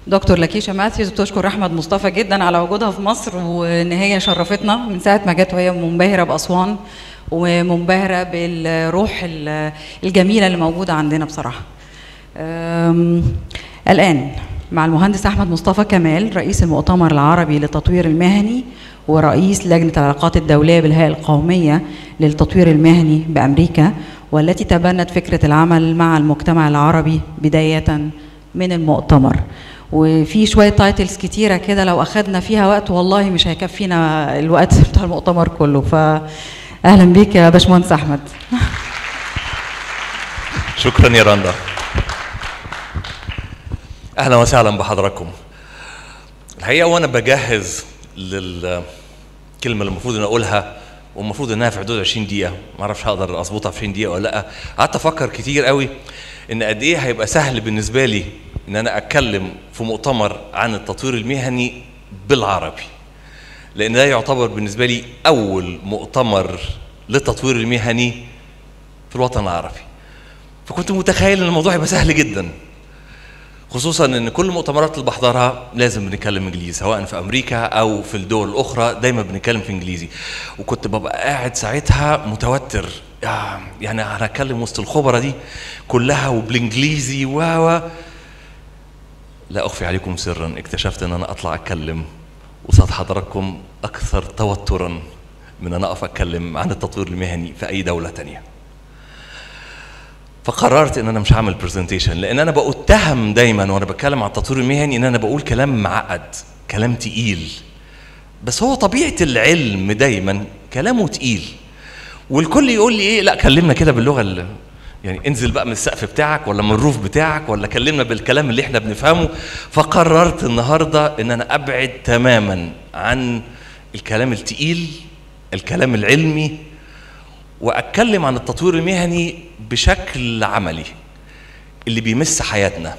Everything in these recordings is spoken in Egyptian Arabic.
دكتور لكيشة ماثيوز بتشكر احمد مصطفى جدا على وجودها في مصر وان هي شرفتنا من ساعه ما جت وهي منبهره باسوان ومنبهره بالروح ال- الجميله اللي موجوده عندنا بصراحه. أم، الان مع المهندس احمد مصطفى كمال رئيس المؤتمر العربي للتطوير المهني ورئيس لجنه العلاقات الدوليه بالهيئه القوميه للتطوير المهني بامريكا والتي تبنت فكره العمل مع المجتمع العربي بدايه من المؤتمر. وفي شويه تايتلز كتيره كده لو اخدنا فيها وقت والله مش هيكفينا الوقت بتاع المؤتمر كله فاهلا بيك يا باشمهندس احمد شكرا يا رندا اهلا وسهلا بحضراتكم الحقيقه وانا بجهز للكلمه اللي المفروض ان اقولها والمفروض انها في حدود 20 دقيقه ما اعرفش هقدر اظبطها في 20 دقيقه ولا لا قعدت افكر كتير قوي ان قد ايه هيبقى سهل بالنسبه لي ان انا اتكلم في مؤتمر عن التطوير المهني بالعربي لان ده يعتبر بالنسبه لي اول مؤتمر للتطوير المهني في الوطن العربي فكنت متخيل ان الموضوع يبقى سهل جدا خصوصا ان كل المؤتمرات اللي بحضرها لازم بنتكلم انجليزي سواء في امريكا او في الدول الاخرى دايما بنتكلم في انجليزي وكنت ببقى قاعد ساعتها متوتر يا- يعني انا هتكلم وسط الخبره دي كلها وبالانجليزي و و لا اخفي عليكم سرا اكتشفت ان انا اطلع اتكلم قصاد حضراتكم اكثر توترا من ان اقف اتكلم عن التطوير المهني في اي دوله تانيه فقررت ان انا مش هعمل برزنتيشن لان انا بتهم دايما وانا بتكلم عن التطوير المهني ان انا بقول كلام معقد كلام تقيل بس هو طبيعه العلم دايما كلامه تقيل والكل يقول لي ايه لا كلمنا كده باللغه اللي يعني انزل بقى من السقف بتاعك ولا من الروف بتاعك ولا كلمنا بالكلام اللي احنا بنفهمه فقررت النهارده ان انا ابعد تماما عن الكلام التقيل الكلام العلمي واتكلم عن التطوير المهني بشكل عملي اللي بيمس حياتنا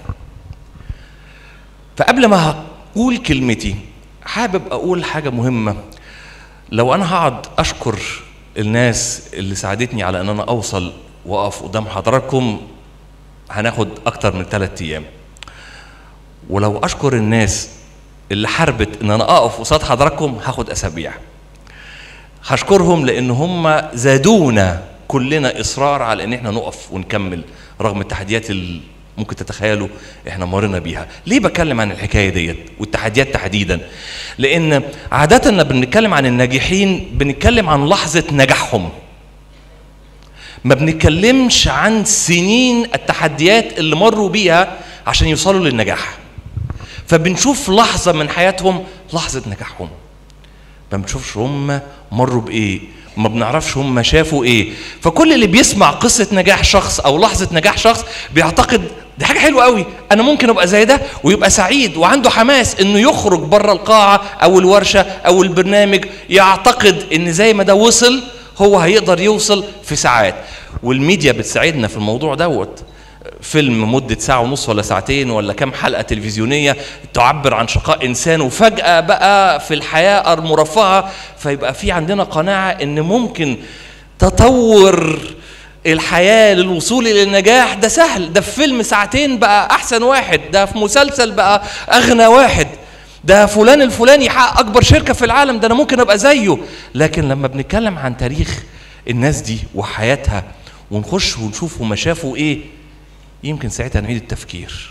فقبل ما اقول كلمتي حابب اقول حاجه مهمه لو انا هقعد اشكر الناس اللي ساعدتني على ان انا اوصل واقف قدام حضراتكم هناخد اكتر من ثلاثة ايام ولو اشكر الناس اللي حاربت ان انا اقف قصاد حضراتكم هاخد اسابيع هشكرهم لان هم زادونا كلنا اصرار على ان احنا نقف ونكمل رغم التحديات اللي ممكن تتخيلوا احنا مرينا بيها ليه بتكلم عن الحكايه ديت والتحديات تحديدا لان عاده لما بنتكلم عن الناجحين بنتكلم عن لحظه نجاحهم ما بنتكلمش عن سنين التحديات اللي مروا بيها عشان يوصلوا للنجاح فبنشوف لحظه من حياتهم لحظه نجاحهم ما بنشوفش هم مروا بايه ما بنعرفش هم شافوا ايه فكل اللي بيسمع قصه نجاح شخص او لحظه نجاح شخص بيعتقد دي حاجه حلوه قوي انا ممكن ابقى زي ده ويبقى سعيد وعنده حماس انه يخرج بره القاعه او الورشه او البرنامج يعتقد ان زي ما ده وصل هو هيقدر يوصل في ساعات والميديا بتساعدنا في الموضوع دوت فيلم مدة ساعة ونص ولا ساعتين ولا كام حلقة تلفزيونية تعبر عن شقاء إنسان وفجأة بقى في الحياة المرفهة فيبقى في عندنا قناعة إن ممكن تطور الحياة للوصول إلى النجاح ده سهل ده في فيلم ساعتين بقى أحسن واحد ده في مسلسل بقى أغنى واحد ده فلان الفلاني يحقق أكبر شركة في العالم ده أنا ممكن أبقى زيه لكن لما بنتكلم عن تاريخ الناس دي وحياتها ونخش ونشوف هما شافوا إيه يمكن ساعتها نعيد التفكير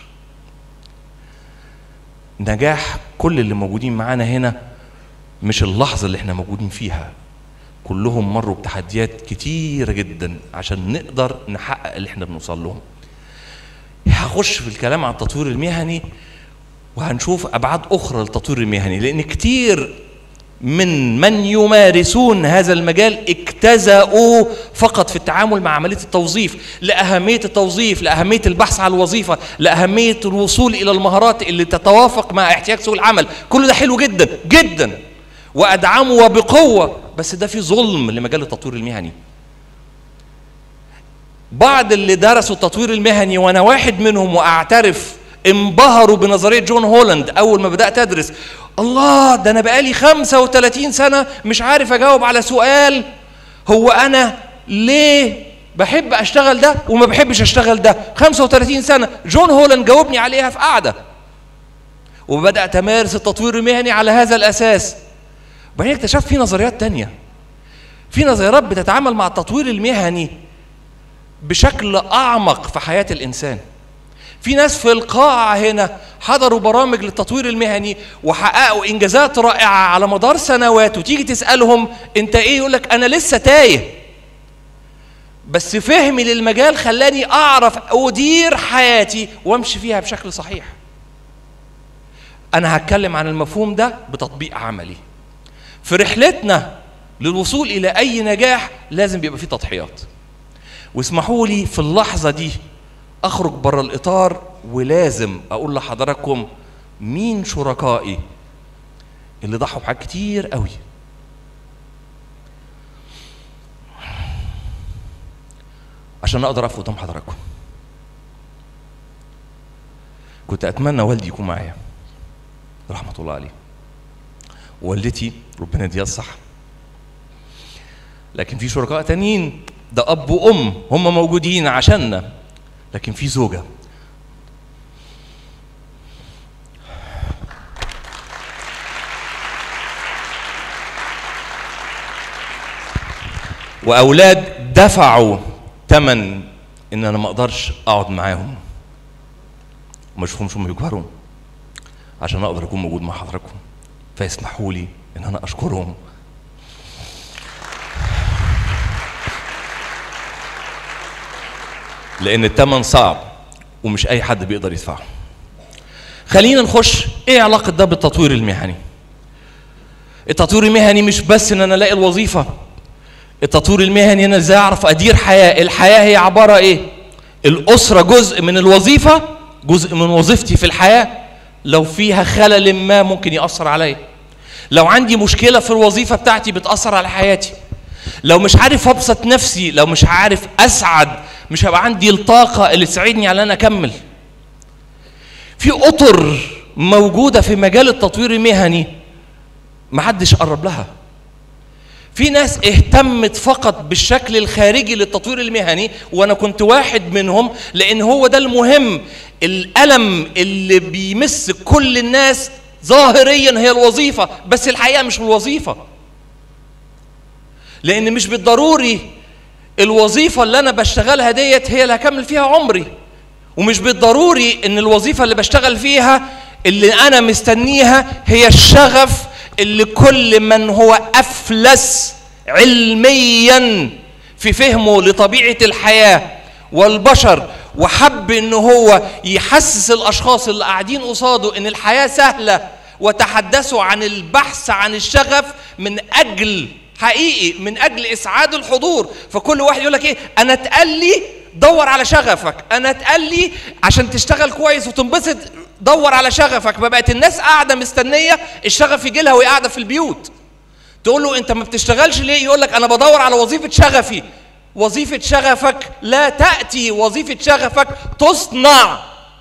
نجاح كل اللي موجودين معانا هنا مش اللحظة اللي احنا موجودين فيها كلهم مروا بتحديات كتيرة جدا عشان نقدر نحقق اللي احنا بنوصل لهم هخش في الكلام عن التطوير المهني وهنشوف ابعاد اخرى للتطوير المهني لان كتير من من يمارسون هذا المجال اجتزأوا فقط في التعامل مع عملية التوظيف لأهمية التوظيف لأهمية البحث عن الوظيفة لأهمية الوصول إلى المهارات اللي تتوافق مع احتياج سوق العمل كل ده حلو جدا جدا وأدعمه وبقوة بس ده في ظلم لمجال التطوير المهني بعض اللي درسوا التطوير المهني وأنا واحد منهم وأعترف انبهروا بنظرية جون هولاند أول ما بدأت أدرس الله ده أنا بقالي 35 سنة مش عارف أجاوب على سؤال هو أنا ليه بحب أشتغل ده وما بحبش أشتغل ده 35 سنة جون هولاند جاوبني عليها في قعدة وبدات امارس التطوير المهني على هذا الاساس وبعدين اكتشفت في نظريات تانية في نظريات بتتعامل مع التطوير المهني بشكل اعمق في حياه الانسان في ناس في القاعة هنا حضروا برامج للتطوير المهني وحققوا إنجازات رائعة على مدار سنوات وتيجي تسألهم أنت إيه يقول لك أنا لسه تايه بس فهمي للمجال خلاني أعرف أدير حياتي وأمشي فيها بشكل صحيح أنا هتكلم عن المفهوم ده بتطبيق عملي في رحلتنا للوصول إلى أي نجاح لازم بيبقى فيه تضحيات واسمحوا لي في اللحظة دي اخرج بره الاطار ولازم اقول لحضراتكم مين شركائي اللي ضحوا بحاجات كتير قوي عشان اقدر اقف قدام حضراتكم كنت اتمنى والدي يكون معايا رحمه الله عليه والدتي ربنا يديها الصحه لكن في شركاء تانيين ده اب وام هم موجودين عشاننا لكن في زوجه واولاد دفعوا ثمن ان انا ما اقدرش اقعد معاهم وما اشوفهمش هم يكبروا عشان اقدر اكون موجود مع حضراتكم فيسمحوا لي ان انا اشكرهم لان الثمن صعب ومش اي حد بيقدر يدفعه خلينا نخش ايه علاقه ده بالتطوير المهني التطوير المهني مش بس ان انا الاقي الوظيفه التطوير المهني انا ازاي اعرف ادير حياه الحياه هي عباره ايه الاسره جزء من الوظيفه جزء من وظيفتي في الحياه لو فيها خلل ما ممكن ياثر عليا لو عندي مشكله في الوظيفه بتاعتي بتاثر على حياتي لو مش عارف ابسط نفسي لو مش عارف اسعد مش هيبقى عندي الطاقه اللي تساعدني على ان انا اكمل في اطر موجوده في مجال التطوير المهني محدش قرب لها في ناس اهتمت فقط بالشكل الخارجي للتطوير المهني وانا كنت واحد منهم لان هو ده المهم الالم اللي بيمس كل الناس ظاهريا هي الوظيفه بس الحقيقه مش الوظيفه لان مش بالضروري الوظيفه اللي انا بشتغلها ديت هي اللي هكمل فيها عمري ومش بالضروري ان الوظيفه اللي بشتغل فيها اللي انا مستنيها هي الشغف اللي كل من هو افلس علميا في فهمه لطبيعه الحياه والبشر وحب ان هو يحسس الاشخاص اللي قاعدين قصاده ان الحياه سهله وتحدثوا عن البحث عن الشغف من اجل حقيقي من اجل اسعاد الحضور فكل واحد يقول لك ايه انا اتقال لي دور على شغفك انا اتقال لي عشان تشتغل كويس وتنبسط دور على شغفك فبقت الناس قاعده مستنيه الشغف يجي لها وهي قاعده في البيوت تقول له انت ما بتشتغلش ليه يقول لك انا بدور على وظيفه شغفي وظيفه شغفك لا تاتي وظيفه شغفك تصنع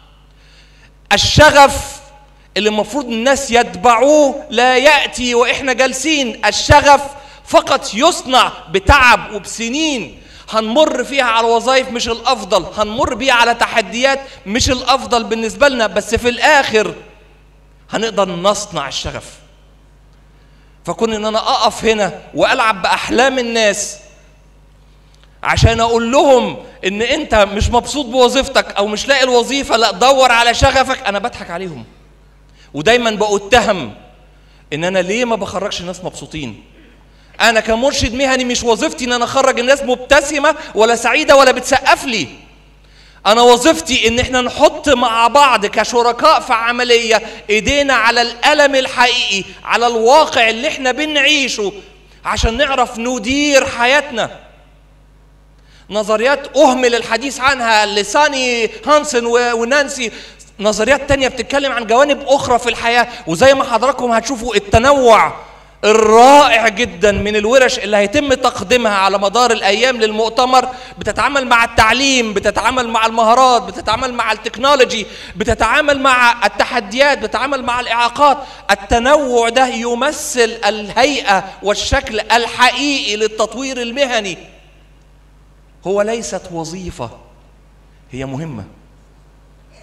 الشغف اللي المفروض الناس يتبعوه لا ياتي واحنا جالسين الشغف فقط يصنع بتعب وبسنين هنمر فيها على وظائف مش الافضل هنمر بيها على تحديات مش الافضل بالنسبه لنا بس في الاخر هنقدر نصنع الشغف فكون ان انا اقف هنا والعب باحلام الناس عشان اقول لهم ان انت مش مبسوط بوظيفتك او مش لاقي الوظيفه لا دور على شغفك انا بضحك عليهم ودايما بأتهم ان انا ليه ما بخرجش الناس مبسوطين انا كمرشد مهني مش وظيفتي ان انا اخرج الناس مبتسمه ولا سعيده ولا بتسقف لي انا وظيفتي ان احنا نحط مع بعض كشركاء في عمليه ايدينا على الالم الحقيقي على الواقع اللي احنا بنعيشه عشان نعرف ندير حياتنا نظريات اهمل الحديث عنها لساني هانسن ونانسي نظريات تانية بتتكلم عن جوانب أخرى في الحياة وزي ما حضراتكم هتشوفوا التنوع الرائع جدا من الورش اللي هيتم تقديمها على مدار الايام للمؤتمر بتتعامل مع التعليم بتتعامل مع المهارات بتتعامل مع التكنولوجي بتتعامل مع التحديات بتتعامل مع الاعاقات التنوع ده يمثل الهيئه والشكل الحقيقي للتطوير المهني هو ليست وظيفه هي مهمه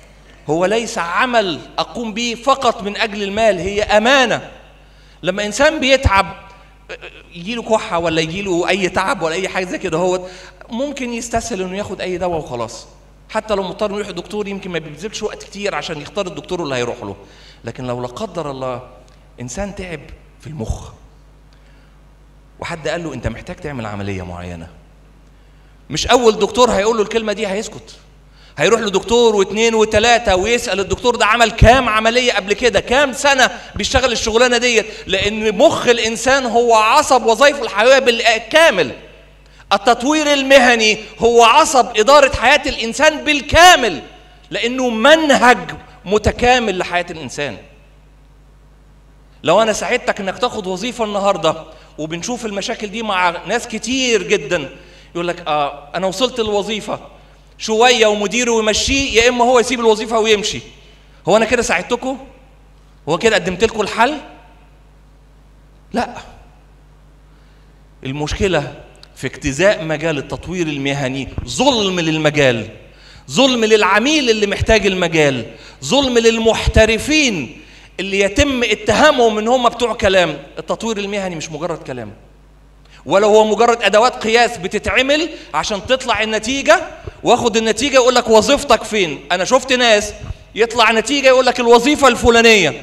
هو ليس عمل اقوم به فقط من اجل المال هي امانه لما انسان بيتعب يجي له كحه ولا يجي له اي تعب ولا اي حاجه زي كده هو ممكن يستسهل انه ياخد اي دواء وخلاص حتى لو مضطر يروح الدكتور يمكن ما بيبذلش وقت كتير عشان يختار الدكتور اللي هيروح له لكن لو لا قدر الله انسان تعب في المخ وحد قال له انت محتاج تعمل عمليه معينه مش اول دكتور هيقول له الكلمه دي هيسكت هيروح لدكتور واثنين وثلاثة ويسأل الدكتور ده عمل كام عملية قبل كده كام سنة بيشتغل الشغلانة ديت لأن مخ الإنسان هو عصب وظائفه الحيوية بالكامل التطوير المهني هو عصب إدارة حياة الإنسان بالكامل لأنه منهج متكامل لحياة الإنسان لو أنا ساعدتك إنك تاخد وظيفة النهاردة وبنشوف المشاكل دي مع ناس كتير جدا يقول لك آه أنا وصلت للوظيفة شويه ومديره يمشيه يا اما هو يسيب الوظيفه ويمشي هو انا كده ساعدتكم هو كده قدمت لكم الحل لا المشكله في اجتزاء مجال التطوير المهني ظلم للمجال ظلم للعميل اللي محتاج المجال ظلم للمحترفين اللي يتم اتهامهم ان هم بتوع كلام التطوير المهني مش مجرد كلام ولو هو مجرد ادوات قياس بتتعمل عشان تطلع النتيجه واخد النتيجه يقول لك وظيفتك فين انا شفت ناس يطلع نتيجه يقول لك الوظيفه الفلانيه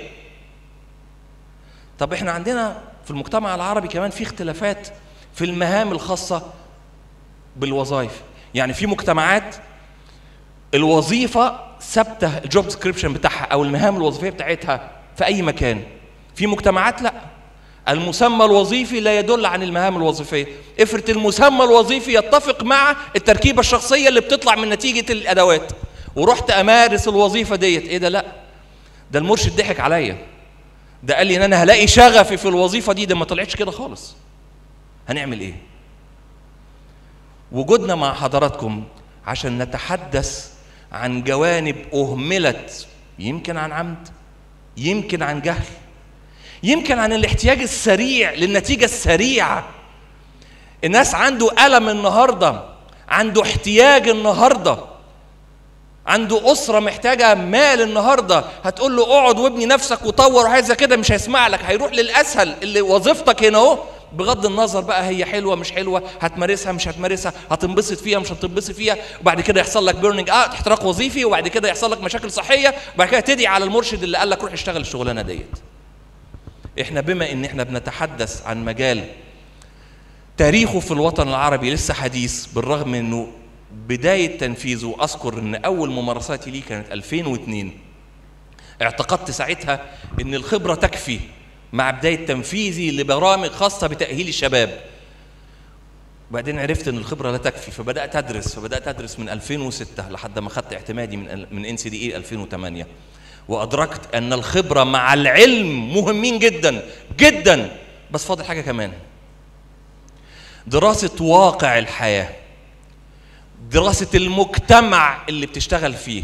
طب احنا عندنا في المجتمع العربي كمان في اختلافات في المهام الخاصه بالوظائف يعني في مجتمعات الوظيفه ثابته الجوب ديسكريبشن بتاعها او المهام الوظيفيه بتاعتها في اي مكان في مجتمعات لا المسمى الوظيفي لا يدل عن المهام الوظيفيه افرض المسمى الوظيفي يتفق مع التركيبه الشخصيه اللي بتطلع من نتيجه الادوات ورحت امارس الوظيفه ديت ايه ده لا ده المرشد ضحك عليا ده قال لي ان انا هلاقي شغفي في الوظيفه دي ده ما طلعتش كده خالص هنعمل ايه وجودنا مع حضراتكم عشان نتحدث عن جوانب اهملت يمكن عن عمد يمكن عن جهل يمكن عن الاحتياج السريع للنتيجة السريعة الناس عنده ألم النهاردة عنده احتياج النهاردة عنده أسرة محتاجة مال النهاردة هتقول له اقعد وابني نفسك وطور وحاجة كده مش هيسمع لك هيروح للأسهل اللي وظيفتك هنا اهو بغض النظر بقى هي حلوة مش حلوة هتمارسها مش هتمارسها هتنبسط فيها مش هتنبسط فيها وبعد كده يحصل لك بيرنينج اه احتراق وظيفي وبعد كده يحصل لك مشاكل صحية وبعد كده تدعي على المرشد اللي قال لك روح اشتغل الشغلانة ديت احنا بما ان احنا بنتحدث عن مجال تاريخه في الوطن العربي لسه حديث بالرغم من انه بدايه تنفيذه اذكر ان اول ممارساتي ليه كانت 2002 اعتقدت ساعتها ان الخبره تكفي مع بدايه تنفيذي لبرامج خاصه بتاهيل الشباب وبعدين عرفت ان الخبره لا تكفي فبدات ادرس فبدات ادرس من 2006 لحد ما خدت اعتمادي من من ان سي دي اي 2008 وادركت ان الخبره مع العلم مهمين جدا جدا بس فاضل حاجه كمان دراسه واقع الحياه دراسه المجتمع اللي بتشتغل فيه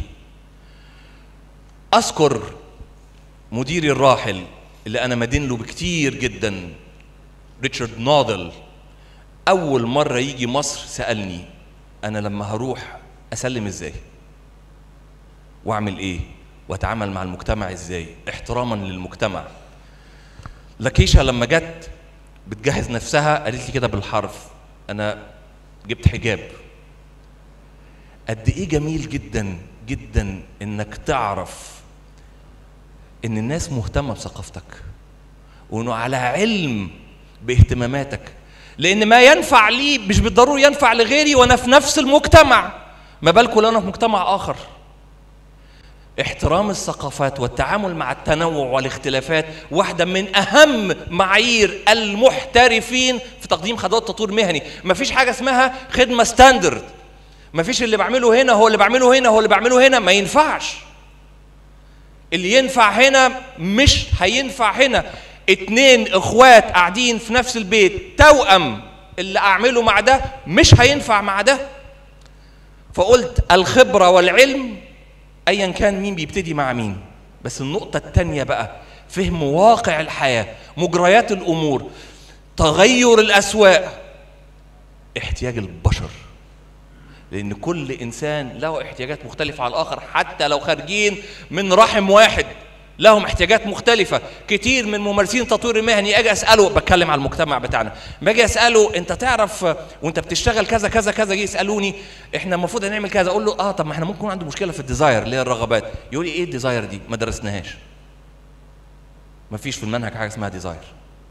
اذكر مديري الراحل اللي انا مدين له بكتير جدا ريتشارد نادل اول مره يجي مصر سالني انا لما هروح اسلم ازاي واعمل ايه واتعامل مع المجتمع ازاي احتراما للمجتمع لكيشا لما جت بتجهز نفسها قالت لي كده بالحرف انا جبت حجاب قد ايه جميل جدا جدا انك تعرف ان الناس مهتمه بثقافتك وانه على علم باهتماماتك لان ما ينفع لي مش بالضروره ينفع لغيري وانا في نفس المجتمع ما بالكم لو انا في مجتمع اخر احترام الثقافات والتعامل مع التنوع والاختلافات واحدة من أهم معايير المحترفين في تقديم خدمات تطوير مهني مفيش حاجة اسمها خدمة ستاندرد مفيش اللي بعمله هنا هو اللي بعمله هنا هو اللي بعمله هنا ما ينفعش اللي ينفع هنا مش هينفع هنا اتنين اخوات قاعدين في نفس البيت توأم اللي اعمله مع ده مش هينفع مع ده فقلت الخبرة والعلم ايا كان مين بيبتدي مع مين بس النقطة التانية بقى فهم واقع الحياة مجريات الأمور تغير الأسواق احتياج البشر لان كل انسان له احتياجات مختلفه على الاخر حتى لو خارجين من رحم واحد لهم احتياجات مختلفة كتير من ممارسين التطوير المهني اجي اساله بتكلم على المجتمع بتاعنا باجي اساله انت تعرف وانت بتشتغل كذا كذا كذا يجي يسالوني احنا المفروض هنعمل كذا اقول له اه طب ما احنا ممكن يكون عنده مشكله في الديزاير اللي هي الرغبات يقول لي ايه الديزاير دي ما درسناهاش ما فيش في المنهج حاجه اسمها ديزاير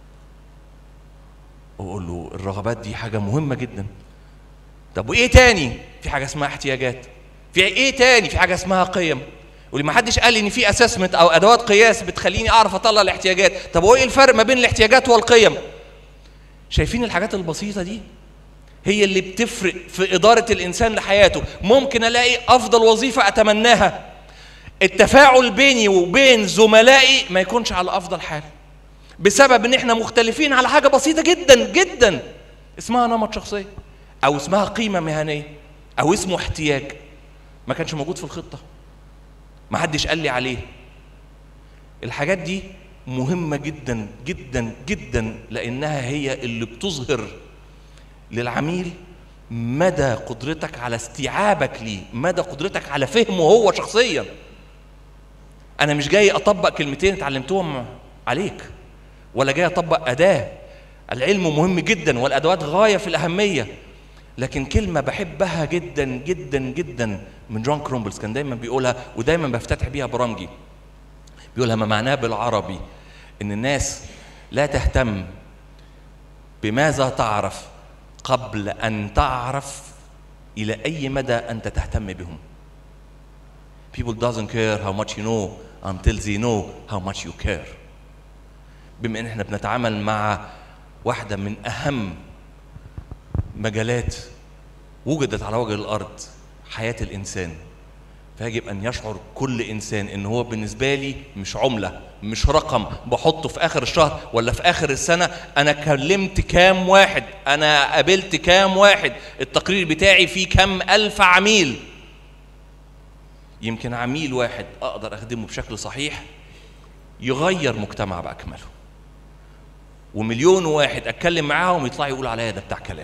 واقول له الرغبات دي حاجه مهمه جدا طب وايه تاني في حاجه اسمها احتياجات في ايه تاني في حاجه اسمها قيم واللي ما حدش قال لي ان في اسسمنت او ادوات قياس بتخليني اعرف اطلع الاحتياجات طب هو ايه الفرق ما بين الاحتياجات والقيم شايفين الحاجات البسيطه دي هي اللي بتفرق في اداره الانسان لحياته ممكن الاقي افضل وظيفه اتمناها التفاعل بيني وبين زملائي ما يكونش على افضل حال بسبب ان احنا مختلفين على حاجه بسيطه جدا جدا اسمها نمط شخصيه او اسمها قيمه مهنيه او اسمه احتياج ما كانش موجود في الخطه ما حدش قال لي عليه الحاجات دي مهمه جدا جدا جدا لانها هي اللي بتظهر للعميل مدى قدرتك على استيعابك ليه مدى قدرتك على فهمه هو شخصيا انا مش جاي اطبق كلمتين اتعلمتهم عليك ولا جاي اطبق اداه العلم مهم جدا والادوات غايه في الاهميه لكن كلمة بحبها جدا جدا جدا من جون كرومبلز كان دايما بيقولها ودايما بفتتح بيها برامجي بيقولها ما معناه بالعربي ان الناس لا تهتم بماذا تعرف قبل ان تعرف الى اي مدى انت تهتم بهم people doesn't care how much you know until they know how much you care بما ان احنا بنتعامل مع واحده من اهم مجالات وجدت على وجه الارض حياه الانسان فيجب ان يشعر كل انسان ان هو بالنسبه لي مش عمله مش رقم بحطه في اخر الشهر ولا في اخر السنه انا كلمت كام واحد انا قابلت كام واحد التقرير بتاعي فيه كام الف عميل يمكن عميل واحد اقدر اخدمه بشكل صحيح يغير مجتمع باكمله ومليون واحد اتكلم معاهم يطلع يقول عليا ده بتاع كلام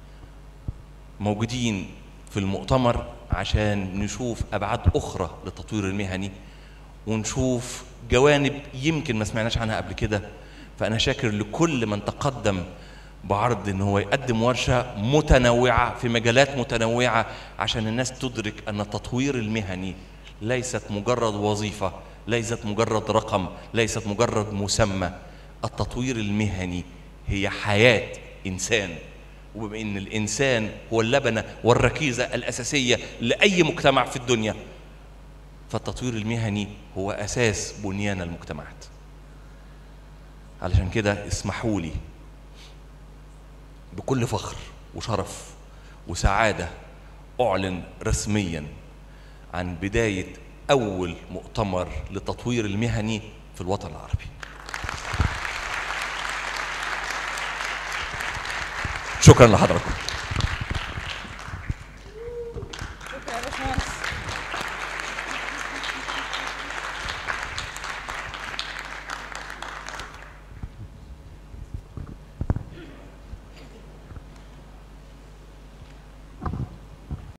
موجودين في المؤتمر عشان نشوف ابعاد اخرى للتطوير المهني ونشوف جوانب يمكن ما سمعناش عنها قبل كده فانا شاكر لكل من تقدم بعرض ان هو يقدم ورشه متنوعه في مجالات متنوعه عشان الناس تدرك ان التطوير المهني ليست مجرد وظيفه ليست مجرد رقم ليست مجرد مسمى التطوير المهني هي حياه انسان وبما ان الانسان هو اللبنه والركيزه الاساسيه لاي مجتمع في الدنيا فالتطوير المهني هو اساس بنيان المجتمعات علشان كده اسمحوا لي بكل فخر وشرف وسعاده اعلن رسميا عن بدايه اول مؤتمر للتطوير المهني في الوطن العربي شكرا لحضراتكم